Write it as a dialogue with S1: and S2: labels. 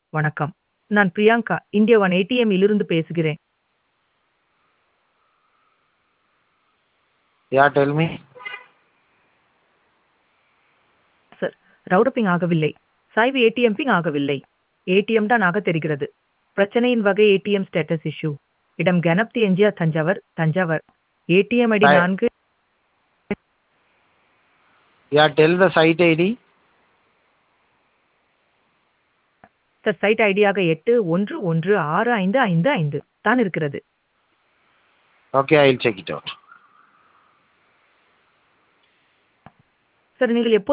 S1: வணக்கம். நான் Priyanka, India one ATM இலிருந்து பேசுகிறேன்.
S2: Yeah, tell me.
S1: Sir, router ping ஆகவில்லை. சாய்வு ஏடிஎம் பிங் ஆகவில்லை. ஏடிஎம் தான் ஆக தெரிகிறது. பிரச்சனையின் வகை ஏடிஎம் ஸ்டேட்டஸ் இஷ்யூ. இடம் Ganapathi MGR Thanjavur, Thanjavur. ATM ID
S2: Hi.
S1: நான்கு
S2: Yeah, tell the site ID.
S1: Sir site ஐடியாக எட்டு ஒன்று ஒன்று ஆறு ஐந்து ஐந்து ஐந்து தான் இருக்கிறது.
S2: Okay, I'll check it out.
S1: Sir நீங்கள் எப்போது